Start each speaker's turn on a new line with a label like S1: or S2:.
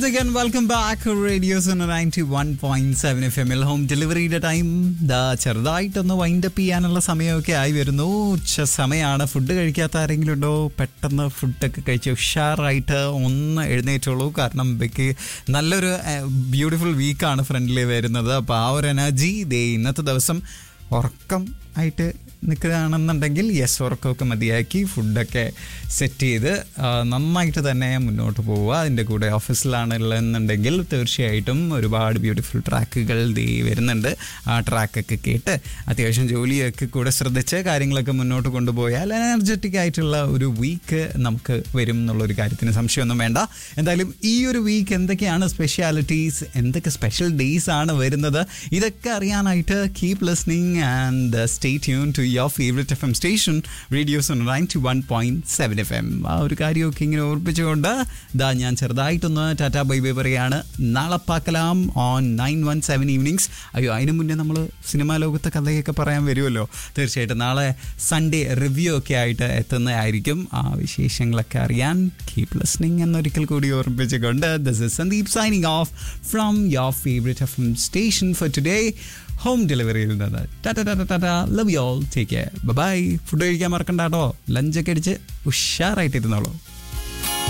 S1: again welcome back radio Sona 91.7 F എമ്മിൽ home ഡെലിവറിയുടെ time ദാ ചെറുതായിട്ടൊന്ന് വൈൻഡ് അപ്പ് ചെയ്യാനുള്ള സമയമൊക്കെ ആയി വരുന്നു ഉച്ച സമയമാണ് ഫുഡ് കഴിക്കാത്ത ആരെങ്കിലും ഉണ്ടോ പെട്ടെന്ന് ഫുഡൊക്കെ കഴിച്ച് ഉഷാറായിട്ട് ഒന്ന് എഴുന്നേറ്റുള്ളൂ കാരണം ബെക്ക് നല്ലൊരു ബ്യൂട്ടിഫുൾ വീക്കാണ് ഫ്രണ്ടിൽ വരുന്നത് അപ്പോൾ ആ ഒരു എനർജി ദേ ഇന്നത്തെ ദിവസം ഉറക്കം ആയിട്ട് നിൽക്കുകയാണെന്നുണ്ടെങ്കിൽ യെസ് ഉറക്കമൊക്കെ മതിയാക്കി ഫുഡൊക്കെ സെറ്റ് ചെയ്ത് ആ, നന്നായിട്ട് തന്നെ മുന്നോട്ട് പോവുക അതിൻ്റെ കൂടെ ഓഫീസിലാണ് ഉള്ളതെന്നുണ്ടെങ്കിൽ തീർച്ചയായിട്ടും ഒരുപാട് ബ്യൂട്ടിഫുൾ ട്രാക്കുകൾ ദേ വരുന്നുണ്ട് ആ ട്രാക്കൊക്കെ കേട്ട് അത്യാവശ്യം ജോലിയൊക്കെ കൂടെ ശ്രദ്ധിച്ച് കാര്യങ്ങളൊക്കെ മുന്നോട്ട് കൊണ്ടുപോയാൽ എനർജറ്റിക് ആയിട്ടുള്ള ഒരു വീക്ക് നമുക്ക് വരും എന്നുള്ളൊരു കാര്യത്തിന് സംശയമൊന്നും വേണ്ട എന്തായാലും ഈ ഒരു വീക്ക് എന്തൊക്കെയാണ് സ്പെഷ്യാലിറ്റീസ് എന്തൊക്കെ സ്പെഷ്യൽ ഡേയ്സ് ആണ് വരുന്നത് ഇതൊക്കെ അറിയാനായിട്ട് keep listening and stay tune to your favourite F M station radios ninety one point seven F M ആ ഒരു കാര്യമൊക്കെ ഇങ്ങനെ ഓർപ്പിച്ചുകൊണ്ട് ദാ ഞാൻ ചെറുതായിട്ടൊന്ന് ടാറ്റാ ബൈ ബൈ പറയാണ് നാളെ പാക്കലാം on nine one seven evenings അയ്യോ അതിന് മുന്നേ നമ്മൾ സിനിമാ ലോകത്തെ കഥയൊക്കെ പറയാൻ വരുമല്ലോ തീർച്ചയായിട്ടും നാളെ സൺഡേ റിവ്യൂ ഒക്കെ ആയിട്ട് എത്തുന്നതായിരിക്കും ആ വിശേഷങ്ങളൊക്കെ അറിയാൻ കീപ് ലിസ്ണിംഗ് എന്നൊരിക്കൽ കൂടി ഓർമ്മിപ്പിച്ചുകൊണ്ട് this is Sandeep signing off from your favourite F M station for today home ഡെലിവറിയിൽ നിന്ന് tata tata tata love you all take care bye food കഴിക്കാൻ മറക്കണ്ട കേട്ടോ ലഞ്ചൊക്കെ അടിച്ച് ഉഷാറായിട്ടിരുന്നോളൂ